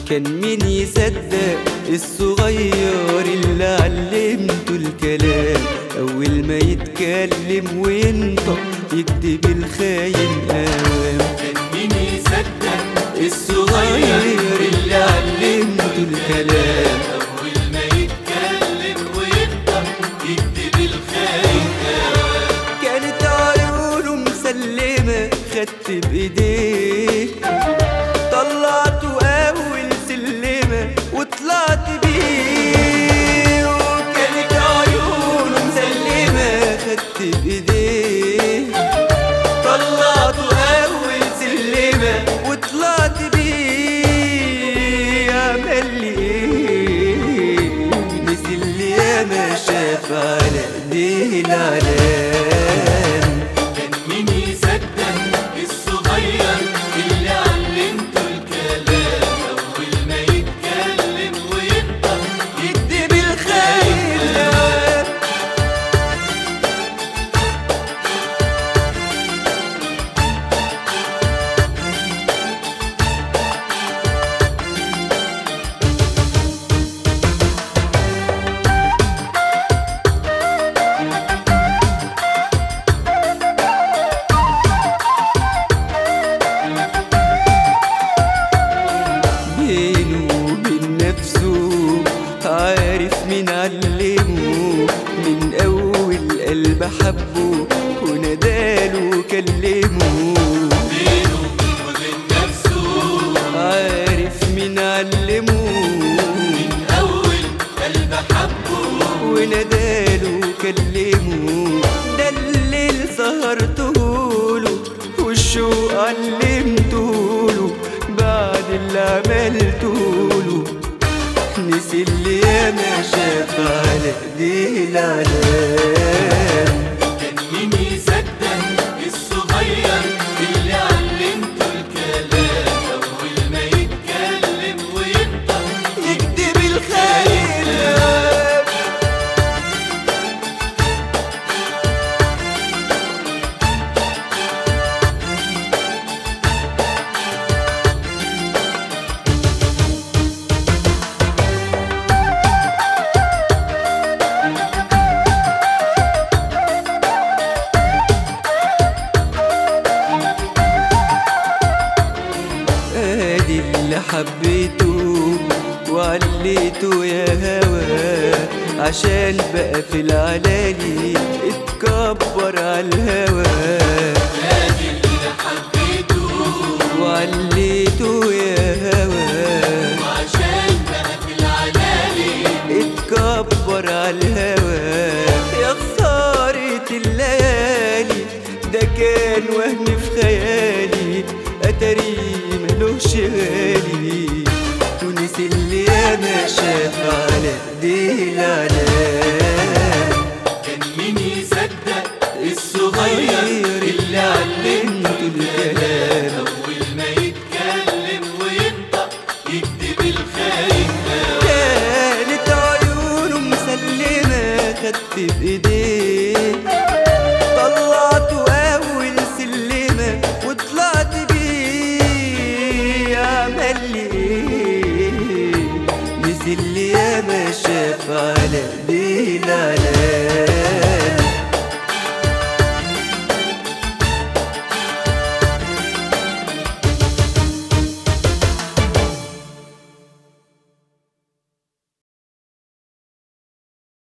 كان مين يصدق الصغير اللي علمته الكلام أول ما يتكلم وينطق يكتب الخاين قوام كان مين يصدق الصغير اللي علمته الكلام أول ما يتكلم ويبدأ يكتب الخاين كانت عيونه مسلمة خدت بإيديه طلعته أول سلمة وطلعت بيه وكانت عيونه مسلمة خدت بإيديه طلعته أول سلمة وطلعت بيه عمل لي إيه نسي اللي ياما شاف على إيديه العلام كان مين يصدق الصغير اللي علمته الكلام أول ما يتكلم ويبدأ يكتب الخير بينه وبين نفسه عارف مين علمه من أول قلب حبه وناداله وكلمه بينه وبين نفسه عارف مين علمه من أول قلب حبه وناداله وكلمه ده الليل سهرتهوله والشوق علمتهوله بعد اللي عملتهوله نسي اللي ياما شاف على ايديه العلام كان مين يصدق الصغير اللي علمته الكلام أول ما يتكلم ويبدأ يكتب الخير ادي اللي حبيته وعليته يا هوا عشان بقى في العلالي اتكبر على الهوا ادي اللي حبيته وعليته يا هوا وعشان بقى في العلالي اتكبر على الهوا يا خسارة الليالي ده كان وهم في خيالي اتاري ملوش غالي ونسي اللي انا شاف على ايديه العلام كان مين يصدق الصغير اللي علمته الكلام أول ما يتكلم وينطق يكتب الخاين كانت عيونه مسلمة خدت بإيديه طلعته أول سلمة وطلعت بيه عمل لي إيه نسي اللي ياما شاف على إيديه العلام